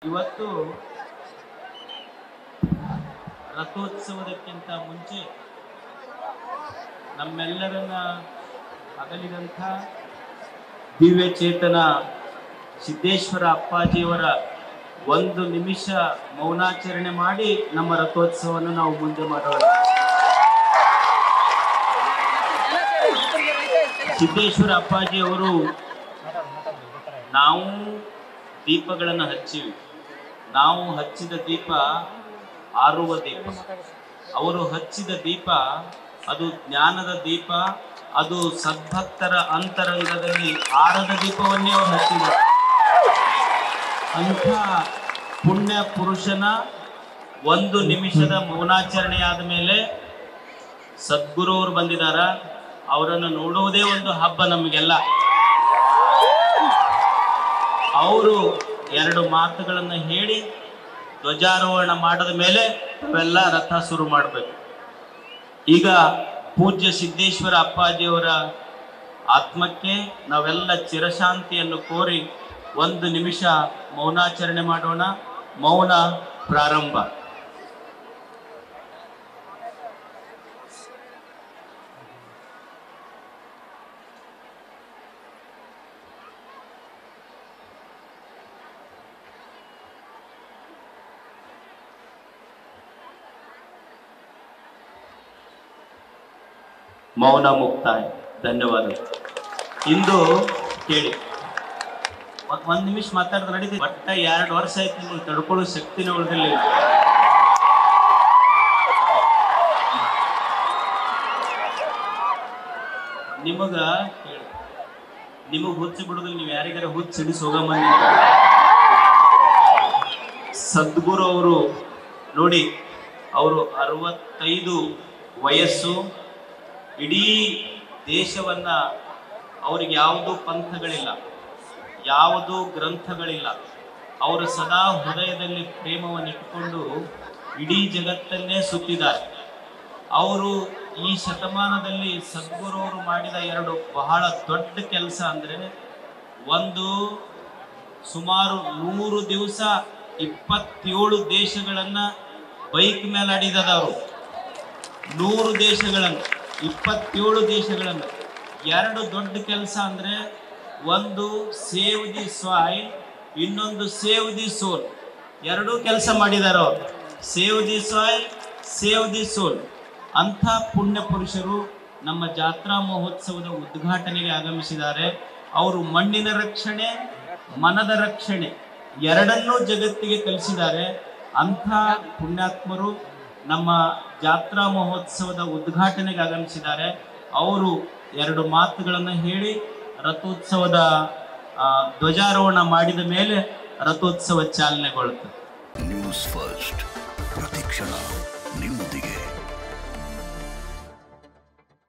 ಇವತ್ತು ರಥೋತ್ಸವದಕ್ಕಿಂತ ಮುಂಚೆ ನಮ್ಮೆಲ್ಲರನ್ನ ಅಗಲಿದಂಥ ದಿವ್ಯ ಚೇತನ ಸಿದ್ದೇಶ್ವರ ಅಪ್ಪಾಜಿಯವರ ಒಂದು ನಿಮಿಷ ಮೌನಾಚರಣೆ ಮಾಡಿ ನಮ್ಮ ರಥೋತ್ಸವವನ್ನು ನಾವು ಮುಂದೆ ಮಾಡೋಣ ಸಿದ್ದೇಶ್ವರ ಅಪ್ಪಾಜಿ ಅವರು ನಾವು ದೀಪಗಳನ್ನು ಹಚ್ಚಿವಿ ನಾವು ಹಚ್ಚಿದ ದೀಪ ಆರುವ ದೀಪ ಅವರು ಹಚ್ಚಿದ ದೀಪ ಅದು ಜ್ಞಾನದ ದೀಪ ಅದು ಸದ್ಭಕ್ತರ ಅಂತರಂಗದಲ್ಲಿ ಆರದ ದೀಪವನ್ನೇ ಅವರು ಹಚ್ಚಿದರು ಅಂಥ ಪುಣ್ಯ ಪುರುಷನ ಒಂದು ನಿಮಿಷದ ಮೌನಾಚರಣೆ ಆದ ಮೇಲೆ ಸದ್ಗುರು ಅವರು ಬಂದಿದಾರ ಅವರನ್ನು ನೋಡುವುದೇ ಒಂದು ಹಬ್ಬ ನಮಗೆಲ್ಲ ಅವರು ಎರಡು ಮಾತುಗಳನ್ನು ಹೇಳಿ ಧ್ವಜಾರೋಹಣ ಮಾಡಿದ ಮೇಲೆ ನಾವೆಲ್ಲ ರಥ ಶುರು ಮಾಡಬೇಕು ಈಗ ಪೂಜ್ಯ ಸಿದ್ದೇಶ್ವರ ಅಪ್ಪಾಜಿಯವರ ಆತ್ಮಕ್ಕೆ ನಾವೆಲ್ಲ ಚಿರಶಾಂತಿಯನ್ನು ಕೋರಿ ಒಂದು ನಿಮಿಷ ಮೌನಾಚರಣೆ ಮಾಡೋಣ ಮೌನ ಪ್ರಾರಂಭ ಮೌನ ಮುಕ್ತಾಯ ಧನ್ಯವಾದಗಳು ಇಂದು ಕೇಳಿ ಒ- ಒಂದ್ ನಿಮಿಷ ಮಾತಾಡಿದ್ರೆ ನಡೀತಿ ಒಟ್ಟ ಎರಡು ವರ್ಷ ಆಯ್ತು ನಿಮ್ಗೆ ತಡ್ಕೊಳ್ಳೋ ಶಕ್ತಿನೇ ಉಳಿದಿಲ್ಲ ನಿಮಗ ಕೇಳಿ ನಿಮಗ್ ಹುಚ್ಚು ಬಿಡುದಿಲ್ಲ ನೀವು ಯಾರಿಗಾರ ಹುಚ್ಚು ಹಿಡಿಸಿ ಹೋಗಮಂದಿ ಸದ್ಗುರು ಅವರು ನೋಡಿ ಅವರು ಅರವತ್ತೈದು ವಯಸ್ಸು ಇಡೀ ದೇಶವನ್ನ ಅವ್ರಿಗೆ ಯಾವುದೂ ಪಂಥಗಳಿಲ್ಲ ಯಾವುದೂ ಗ್ರಂಥಗಳಿಲ್ಲ ಅವರು ಸದಾ ಹೃದಯದಲ್ಲಿ ಪ್ರೇಮವನ್ನು ಇಟ್ಟುಕೊಂಡು ಇಡೀ ಜಗತ್ತನ್ನೇ ಸುತ್ತಿದ್ದಾರೆ ಅವರು ಈ ಶತಮಾನದಲ್ಲಿ ಸದ್ಗುರು ಅವರು ಮಾಡಿದ ಎರಡು ಬಹಳ ದೊಡ್ಡ ಕೆಲಸ ಅಂದ್ರೆ ಒಂದು ಸುಮಾರು ನೂರು ದಿವಸ ಇಪ್ಪತ್ತೇಳು ದೇಶಗಳನ್ನ ಬೈಕ್ ಮೇಲೆ ಆಡಿದದ ಅವರು ನೂರು ದೇಶಗಳನ್ನು ಇಪ್ಪತ್ತೇಳು ದೇಶಗಳನ್ನು ಎರಡು ದೊಡ್ಡ ಕೆಲಸ ಅಂದ್ರೆ ಒಂದು ಸೇವ್ ದಿ ಸಾಯಿಲ್ ಇನ್ನೊಂದು ಸೇವ್ ದಿ ಸೋಲ್ ಎರಡೂ ಕೆಲಸ ಮಾಡಿದಾರೆ ಅವರು save the soil save the soul ಅಂಥ ಪುಣ್ಯ ಪುರುಷರು ನಮ್ಮ ಜಾತ್ರಾ ಮಹೋತ್ಸವದ ಉದ್ಘಾಟನೆಗೆ ಆಗಮಿಸಿದ್ದಾರೆ ಅವರು ಮಣ್ಣಿನ ರಕ್ಷಣೆ ಮನದ ರಕ್ಷಣೆ ಎರಡನ್ನೂ ಜಗತ್ತಿಗೆ ಕಲಿಸಿದ್ದಾರೆ ಅಂಥ ಪುಣ್ಯಾತ್ಮರು ನಮ್ಮ ಜಾತ್ರಾ ಮಹೋತ್ಸವದ ಉದ್ಘಾಟನೆಗೆ ಆಗಮಿಸಿದ್ದಾರೆ ಅವರು ಎರಡು ಮಾತುಗಳನ್ನು ಹೇಳಿ ರಥೋತ್ಸವದ ಆ, ಧ್ವಜಾರೋಹಣ ಮಾಡಿದ ಮೇಲೆ ರಥೋತ್ಸವ ಚಾಲನೆಗೊಳ್ಳುತ್ತದೆ ನ್ಯೂಸ್ ಫಸ್ಟ್ ಪ್ರತಿಕ್ಷಣ ನಿಮ್ಮೊಂದಿಗೆ